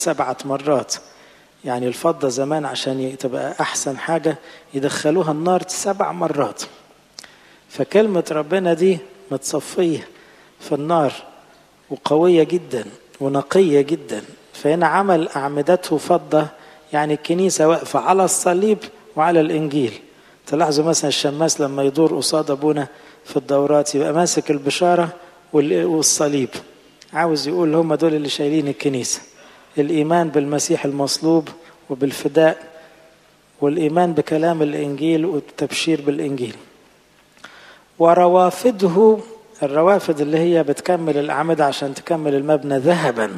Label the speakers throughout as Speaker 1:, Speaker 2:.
Speaker 1: سبعة مرات يعني الفضة زمان عشان تبقى أحسن حاجة يدخلوها النار سبع مرات فكلمة ربنا دي متصفية في النار وقوية جدا ونقية جدا فهنا عمل أعمدته فضة يعني الكنيسة واقفة على الصليب وعلى الإنجيل تلاحظوا مثلا الشماس لما يدور قصاد أبونا في الدورات يبقى ماسك البشارة والصليب عاوز يقول هم دول اللي شايلين الكنيسة الإيمان بالمسيح المصلوب وبالفداء والإيمان بكلام الإنجيل والتبشير بالإنجيل وروافده الروافد اللي هي بتكمل الأعمدة عشان تكمل المبنى ذهبا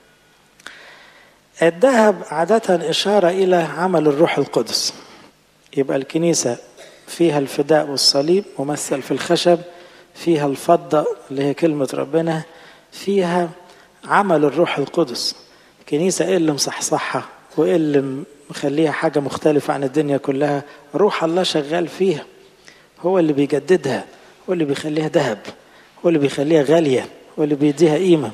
Speaker 1: الذهب عادة إشارة إلى عمل الروح القدس يبقى الكنيسة فيها الفداء والصليب ممثل في الخشب فيها الفضة اللي هي كلمة ربنا فيها عمل الروح القدس كنيسة إيه اللي مصحصحها وإيه اللي مخليها حاجة مختلفة عن الدنيا كلها روح الله شغال فيها هو اللي بيجددها هو اللي بيخليها ذهب هو اللي بيخليها غالية هو اللي بيديها قيمة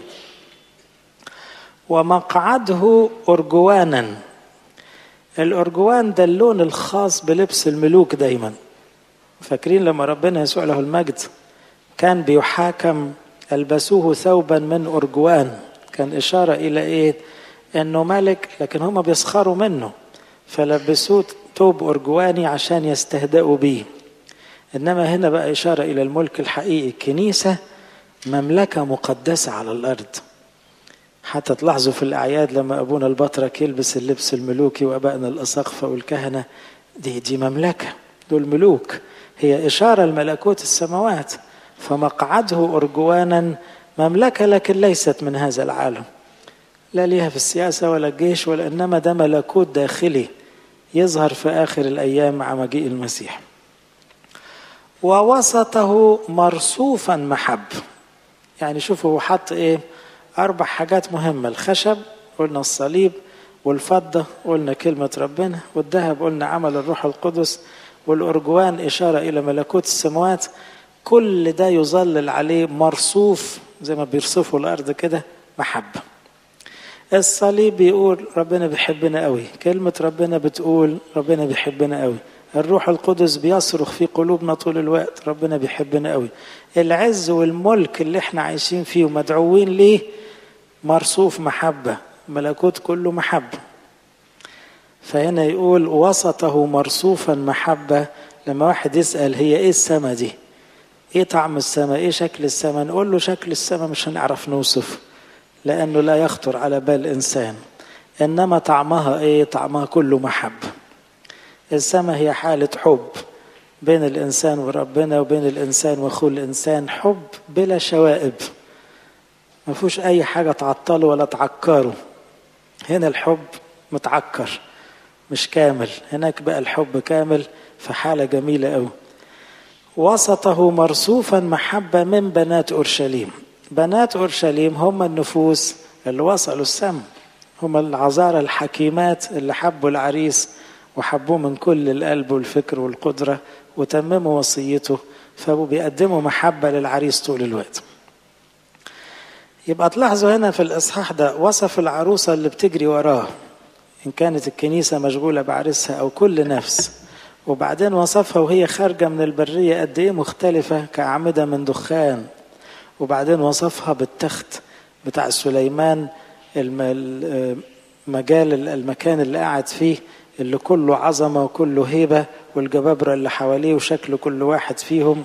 Speaker 1: ومقعده أرجوانا الأرجوان ده اللون الخاص بلبس الملوك دايما فاكرين لما ربنا يسوع له المجد كان بيحاكم ألبسوه ثوبا من أرجوان كان إشارة إلى إيه إنه ملك لكن هم بيسخروا منه فلبسوه ثوب أرجواني عشان يستهدأوا بيه إنما هنا بقى إشارة إلى الملك الحقيقي الكنيسة مملكة مقدسة على الأرض حتى تلاحظوا في الأعياد لما أبونا البطرك يلبس اللبس الملوكي وأبائنا الأساقفة والكهنة دي دي مملكة دول ملوك هي إشارة لملكوت السماوات فمقعده أرجوانا مملكة لكن ليست من هذا العالم لا ليها في السياسة ولا الجيش ولا إنما ده ملكوت داخلي يظهر في آخر الأيام مع مجيء المسيح ووسطه مرصوفا محب يعني شوفوا هو حط ايه اربع حاجات مهمه الخشب قلنا الصليب والفضه قلنا كلمه ربنا والذهب قلنا عمل الروح القدس والارجوان اشاره الى ملكوت السماوات كل ده يظلل عليه مرصوف زي ما بيرصفوا الارض كده محبه الصليب بيقول ربنا بيحبنا قوي كلمه ربنا بتقول ربنا بيحبنا قوي الروح القدس بيصرخ في قلوبنا طول الوقت ربنا بيحبنا قوي العز والملك اللي احنا عايشين فيه ومدعوين ليه مرصوف محبة ملكوت كله محبة فهنا يقول وسطه مرصوفا محبة لما واحد يسأل هي ايه السما دي ايه طعم السما ايه شكل السما نقول له شكل السما مش هنعرف نوصف لانه لا يخطر على بال انسان انما طعمها ايه طعمها كله محبه السماء هي حالة حب بين الإنسان وربنا وبين الإنسان وأخوه الإنسان حب بلا شوائب ما فيهوش أي حاجة تعطله ولا تعكره هنا الحب متعكر مش كامل هناك بقى الحب كامل في حالة جميلة أوي وسطه مرصوفا محبة من بنات أورشليم بنات أورشليم هم النفوس اللي وصلوا السم هم العذارى الحكيمات اللي حبوا العريس وحبوه من كل القلب والفكر والقدرة وتمموا وصيته فبيقدموا محبة للعريس طول الوقت يبقى تلاحظوا هنا في الإصحاح ده وصف العروسة اللي بتجري وراه إن كانت الكنيسة مشغولة بعرسها أو كل نفس وبعدين وصفها وهي خارجة من البرية قد إيه مختلفة كأعمدة من دخان وبعدين وصفها بالتخت بتاع سليمان المجال المكان اللي قاعد فيه اللي كله عظمة وكله هيبة والجبابرة اللي حواليه وشكل كل واحد فيهم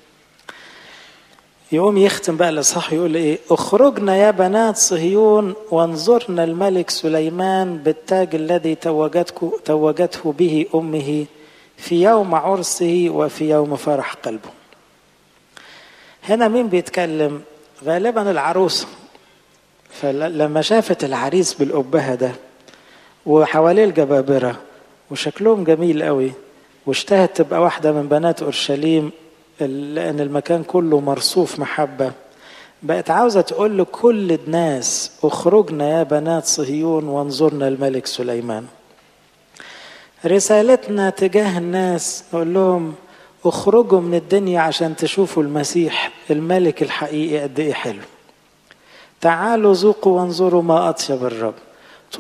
Speaker 1: يقوم يختم بقى الإصحاح يقول إيه اخرجنا يا بنات صهيون وانظرنا الملك سليمان بالتاج الذي توجته, توجته به أمه في يوم عرسه وفي يوم فرح قلبه هنا مين بيتكلم غالبا العروسة فلما شافت العريس بالأبهة ده وحواليه الجبابرة وشكلهم جميل قوي واشتهت تبقى واحدة من بنات أورشليم لأن المكان كله مرصوف محبة بقت عاوزة تقول لكل الناس اخرجنا يا بنات صهيون وانظرنا الملك سليمان رسالتنا تجاه الناس نقول لهم اخرجوا من الدنيا عشان تشوفوا المسيح الملك الحقيقي قد ايه حلو تعالوا ذوقوا وانظروا ما اطيب الرب